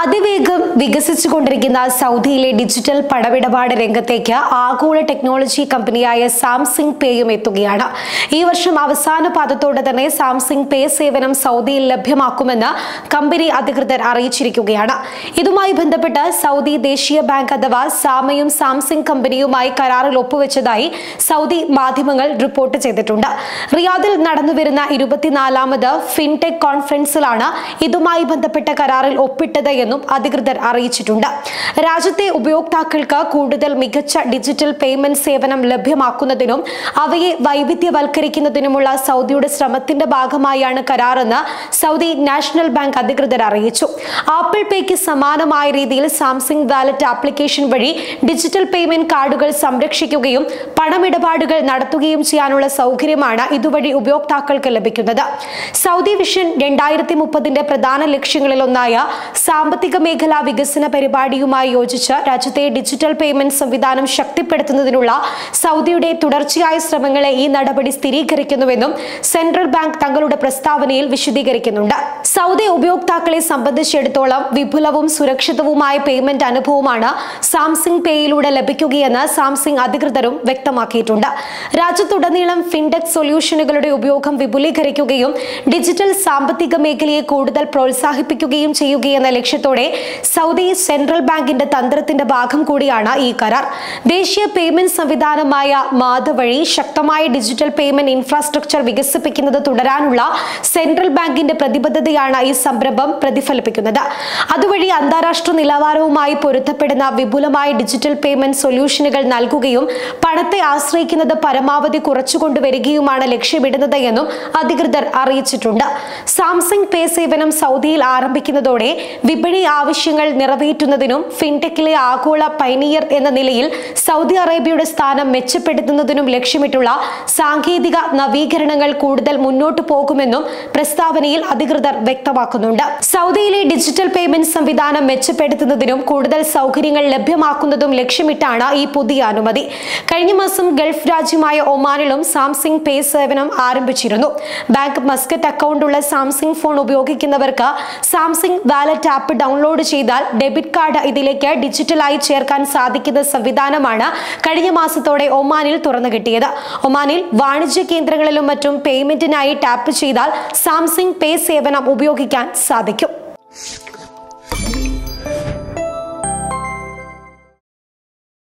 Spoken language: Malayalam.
അതിവേഗം വികസിച്ചുകൊണ്ടിരിക്കുന്ന സൗദിയിലെ ഡിജിറ്റൽ പണമിടപാട് രംഗത്തേക്ക് ആഗോള ടെക്നോളജി കമ്പനിയായ സാംസങ് പേയും എത്തുകയാണ് ഈ വർഷം അവസാന പാദത്തോടെ തന്നെ സാംസങ് പേ സേവനം സൗദിയിൽ ലഭ്യമാക്കുമെന്ന് കമ്പനി അധികൃതർ അറിയിച്ചിരിക്കുകയാണ് ഇതുമായി ബന്ധപ്പെട്ട് സൗദി ദേശീയ ബാങ്ക് അഥവാ സാമയും സാംസങ് കമ്പനിയുമായി കരാറിൽ ഒപ്പുവെച്ചതായി സൗദി മാധ്യമങ്ങൾ റിപ്പോർട്ട് ചെയ്തിട്ടുണ്ട് റിയാദിൽ നടന്നുവരുന്ന ഇരുപത്തിനാലാമത് ഫിൻടെക് കോൺഫറൻസിലാണ് ഇതുമായി ബന്ധപ്പെട്ട കരാറിൽ ഒപ്പിട്ടത് എന്നും അധികൃതർ അറിയിച്ചിട്ടുണ്ട് രാജ്യത്തെ ഉപയോക്താക്കൾക്ക് കൂടുതൽ മികച്ച ഡിജിറ്റൽ പേയ്മെന്റ് സേവനം ലഭ്യമാക്കുന്നതിനും അവയെ വൈവിധ്യവൽക്കരിക്കുന്നതിനുമുള്ള സൗദിയുടെ ശ്രമത്തിന്റെ ഭാഗമായാണ് കരാറെന്ന് സൗദി നാഷണൽ ബാങ്ക് അധികൃതർ അറിയിച്ചു ആപ്പിൾ പേയ്ക്ക് സമാനമായ രീതിയിൽ സാംസങ് വാലറ്റ് ആപ്ലിക്കേഷൻ വഴി ഡിജിറ്റൽ പേയ്മെന്റ് കാർഡുകൾ സംരക്ഷിക്കുകയും പണമിടപാടുകൾ നടത്തുകയും ചെയ്യാനുള്ള സൗകര്യമാണ് ഇതുവഴി ഉപയോക്താക്കൾക്ക് ലഭിക്കുന്നത് സൗദി വിഷൻ രണ്ടായിരത്തി മുപ്പതിന്റെ പ്രധാന ലക്ഷ്യങ്ങളിലൊന്നായ സാമ്പത്തിക മേഖലാ വികസന പരിപാടിയുമായി യോജിച്ച് രാജ്യത്തെ ഡിജിറ്റൽ പേയ്മെന്റ് സംവിധാനം ശക്തിപ്പെടുത്തുന്നതിനുള്ള സൗദിയുടെ തുടർച്ചയായ ശ്രമങ്ങളെ ഈ നടപടി സ്ഥിരീകരിക്കുന്നുവെന്നും സെൻട്രൽ ബാങ്ക് തങ്ങളുടെ പ്രസ്താവനയിൽ വിശദീകരിക്കുന്നുണ്ട് സൗദി ഉപയോക്താക്കളെ സംബന്ധിച്ചിടത്തോളം വിപുലവും സുരക്ഷിതവുമായ പേയ്മെന്റ് അനുഭവമാണ് സാംസങ് പേയിലൂടെ ലഭിക്കുകയെന്ന് സാംസങ് അധികൃതരും വ്യക്തമാക്കിയിട്ടുണ്ട് രാജ്യത്തുടനീളം ഫിൻടെക് സൊല്യൂഷനുകളുടെ ഉപയോഗം വിപുലീകരിക്കുകയും ഡിജിറ്റൽ സാമ്പത്തിക മേഖലയെ കൂടുതൽ പ്രോത്സാഹിപ്പിക്കുകയും ചെയ്യുകയെന്ന ലക്ഷ്യത്തോടെ സൗദി സെൻട്രൽ ബാങ്കിന്റെ തന്ത്രത്തിന്റെ ഭാഗം കൂടിയാണ് ഈ കരാർ ദേശീയ പേയ്മെന്റ് സംവിധാനമായ മാത വഴി ശക്തമായ ഡിജിറ്റൽ പേയ്മെന്റ് ഇൻഫ്രാസ്ട്രക്ചർ വികസിപ്പിക്കുന്നത് തുടരാനുള്ള സെൻട്രൽ ബാങ്കിന്റെ പ്രതിബദ്ധതയാണ് ഈ സംരംഭം പ്രതിഫലിപ്പിക്കുന്നത് അതുവഴി അന്താരാഷ്ട്ര നിലവാരവുമായി പൊരുത്തപ്പെടുന്ന വിപുലമായ ഡിജിറ്റൽ പേയ്മെന്റ് സൊല്യൂഷനുകൾ നൽകുകയും പണത്തെ ആശ്രയിക്കുന്നത് പരമാവധി കുറച്ചുകൊണ്ടുവരികയുമാണ് ലക്ഷ്യമിടുന്നത് എന്നും അധികൃതർ അറിയിച്ചിട്ടുണ്ട് സാംസങ് പേ സേവനം സൗദിയിൽ ആരംഭിക്കുന്നതോടെ വിപണി ആവശ്യങ്ങൾ നിറവേറ്റുന്നതിനും ഫിൻടെക്കിലെ ആഗോള പൈനിയർ എന്ന നിലയിൽ സൗദി അറേബ്യയുടെ സ്ഥാനം മെച്ചപ്പെടുത്തുന്നതിനും ലക്ഷ്യമിട്ടുള്ള സാങ്കേതിക നവീകരണങ്ങൾ കൂടുതൽ മുന്നോട്ടു പോകുമെന്നും പ്രസ്താവനയിൽ അധികൃതർ വ്യക്തമാക്കുന്നുണ്ട് സൗദിയിലെ ഡിജിറ്റൽ പേയ്മെന്റ് സംവിധാനം മെച്ചപ്പെടുത്തുന്നതിനും കൂടുതൽ സൗകര്യങ്ങൾ ലഭ്യമാക്കുന്നതും ലക്ഷ്യമിട്ടാണ് ഈ പുതിയ അനുമതി കഴിഞ്ഞ മാസം ഗൾഫ് രാജ്യമായ ഒമാനിലും സാംസങ് പേ സേവനം ആരംഭിച്ചിരുന്നു ബാങ്ക് മസ്കറ്റ് അക്കൗണ്ട് ഉള്ള സാംസങ് ഫോൺ ഉപയോഗിക്കുന്നവർക്ക് സാംസങ് വാലറ്റ് ആപ്പ് ഡൗൺലോഡ് ചെയ്താൽ ഡെബിറ്റ് കാർഡ് ഇതിലേക്ക് ഡിജിറ്റലായി ചേർക്കാൻ സാധിക്കുന്ന സംവിധാനമാണ് കഴിഞ്ഞ മാസത്തോടെ ഒമാനിൽ തുറന്നു കിട്ടിയത് ഒമാനിൽ വാണിജ്യ കേന്ദ്രങ്ങളിലും മറ്റും പേയ്മെന്റിനായി ടാപ്പ് ചെയ്താൽ സാംസങ് പേ സേവനം ഉപയോഗിക്കാൻ സാധിക്കും